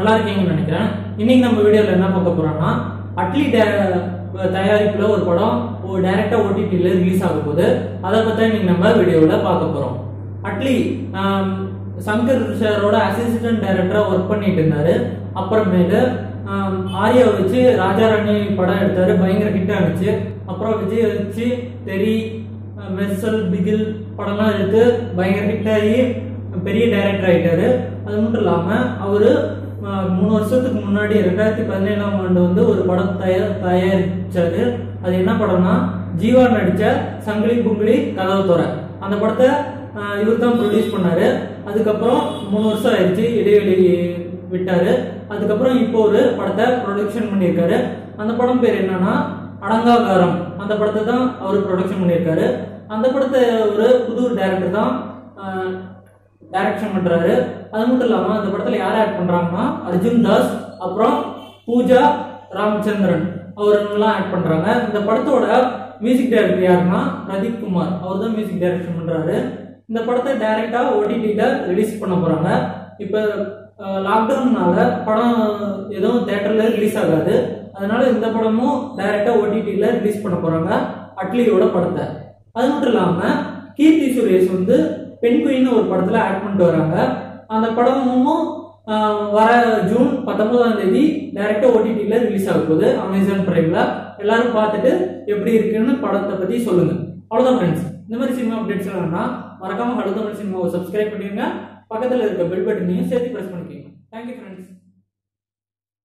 நல்லா இருக்கீங்கன்னு நினைக்கிறேன் இன்னைக்கு நம்ம வீடியோல என்ன பார்க்க போறோம்னா அட்லி டே- தயாரிப்புல ஒரு படம் டைரக்டா ஓடிடில ரிலீஸ் ஆக போகுது அதை பத்தி இன்னைக்கு நம்ம வீடியோல பார்க்க போறோம் அட்லி ஆம், சங்கர் சாரோட அசிஸ்டன்ட் டைரக்டரா ஒர்க் பண்ணிட்டு இருந்தாரு அப்புறமேட்டு ஆம், ஆர்யாவை வச்சு ராஜாராணி படம் எடுத்தாரு பயங்கர ஹிட் ஆனிச்சு அப்புறம் விஜய் வச்சு தெரி மெர்சல் பிகில் படம்லாம் எடுத்து பயங்கர ஹிட் ஆகி பெரிய டைரக்டர் ஆயிட்டாரு அது மட்டும் இல்லாம அவரு ஆஹ், மூணு வருஷத்துக்கு முன்னாடி ரெண்டாயிரத்தி பதினேழாம் ஆண்டு வந்து ஒரு படம் தயார் தயாரிச்சாரு அது என்ன படம்னா ஜீவா நடிச்ச சங்கிலி புங்கிலி கதவு துற அந்த படத்தை இவர் தான் ப்ரொடியூஸ் பண்ணாரு அதுக்கப்புறம் மூணு வருஷம் ஆயிடுச்சு இடைவெளி விட்டாரு அதுக்கப்புறம் இப்போ ஒரு படத்தை ப்ரொடக்ஷன் பண்ணியிருக்காரு அந்த படம் பேர் என்னன்னா அடங்காகாரம் அந்த படத்தை தான் அவர் ப்ரொடக்ஷன் பண்ணியிருக்காரு அந்த படத்தை ஒரு புது டைரக்டர் தான் டைரக்ஷன் பண்றாரு அது மட்டும் இல்லாம அந்த படத்துல யார் ஆக்ட் பண்றாங்கன்னா அர்ஜுன் தாஸ் அப்புறம் பூஜா ராமச்சந்திரன் அவருங்கெல்லாம் ஆக்ட் பண்றாங்க இந்த படத்தோட மியூசிக் டைரக்டர் யாருன்னா பிரதீப் குமார் அவர் தான் மியூசிக் டைரக்ஷன் பண்றாரு இந்த படத்தை டைரக்டா ஓடிடில ரிலீஸ் பண்ண போறாங்க இப்போ லாக்டவுன்னால படம் எதுவும் தேட்டர்ல ரிலீஸ் ஆகாது அதனால இந்த படமும் டைரக்டா ஓடிடில ரிலீஸ் பண்ண போறாங்க அட்லியோட படத்தை அது மட்டும் இல்லாம கீர்த்தி சுரேஷ் வந்து பெண் குயின்னு ஒரு படத்துல ஆக்ட் பண்ணிட்டு வராங்க அந்த படமும் ஆஹ், வர ஜூன் பத்தொன்பதாம் தேதி டைரக்டா ஓடிடில ரிலீஸ் ஆக போகுது அமேசான் பிரைம்ல எல்லாரும் பார்த்துட்டு எப்படி இருக்குன்னு படத்தை பத்தி சொல்லுங்க அவ்வளவுதான் ஃப்ரெண்ட்ஸ் இந்த மாதிரி சினிமா அப்டேட்ஸ் வேணா மறக்காம ஹலோ தமிழ் சினிமாவை சப்ஸ்கிரைப் பண்ணிருங்க பக்கத்துல இருக்க பெல் பட்டனையும் சேர்த்து பிரஸ் பண்ணிக்கோங்க தேங்க்யூ ஃப்ரெண்ட்ஸ்